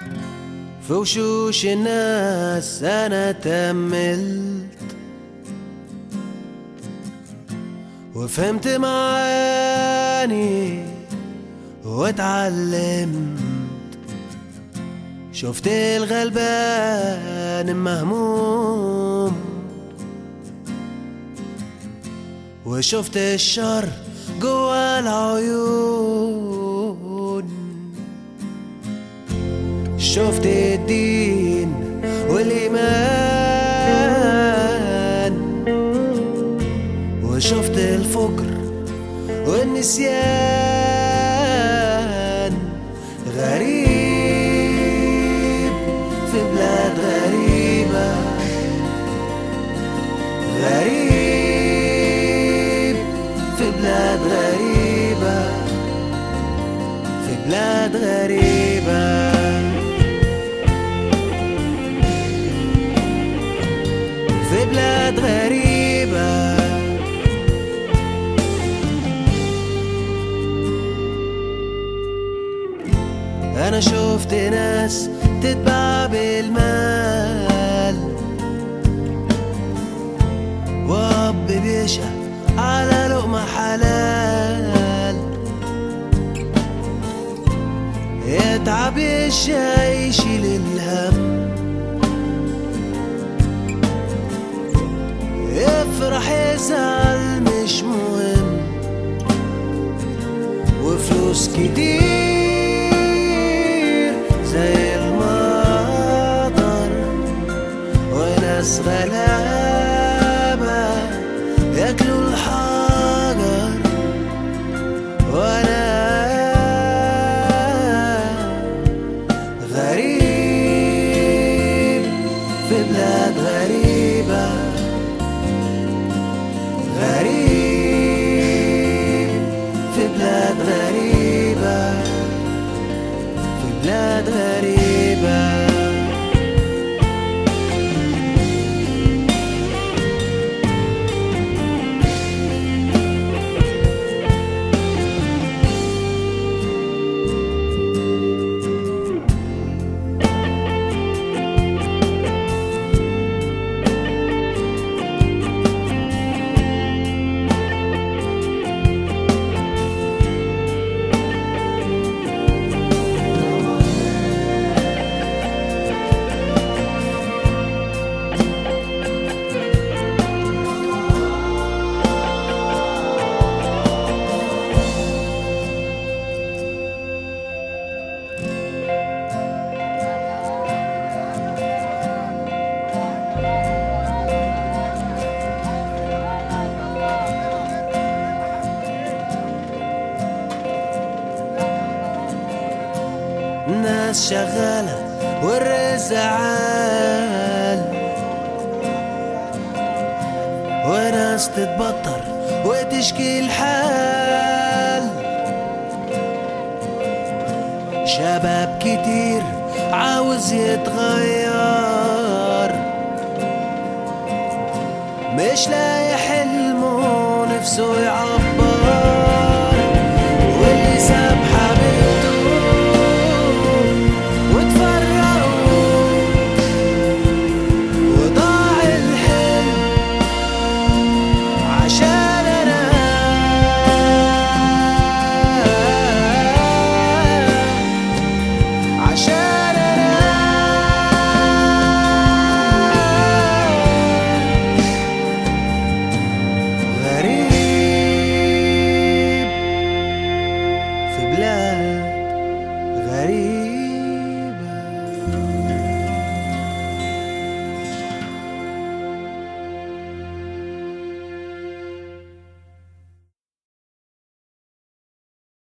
في وشوش الناس أنا تأملت وفهمت معاني واتعلمت شفت الغلبان مهموم وشفت الشر جوا العيون شفت الدين والإيمان وشفت الفقر والنسيان غريب في بلاد غريبة غريب في بلاد غريبة في بلاد غريبة في بلاد غريبة أنا شفت ناس تتباع بالمال وأب بيشهد على لقمة حلال يتعب يشقى يشيل الهم يفرح يزعل مش مهم وفلوس كتير زي المطر وناس غلابة ياكلوا الحجر وانا غريب في بلاد غريبة غريب في بلاد غريبة في بلاد غريبة ناس شغالة والرزق عال وناس تتبطر وتشكي الحال شباب كتير عاوز يتغير مش لاقي حلمه نفسه يعبر واللي ساب حبيبته وتفرقوا وضاع الحلم عشان انا عشان انا غريب في بلاد غريب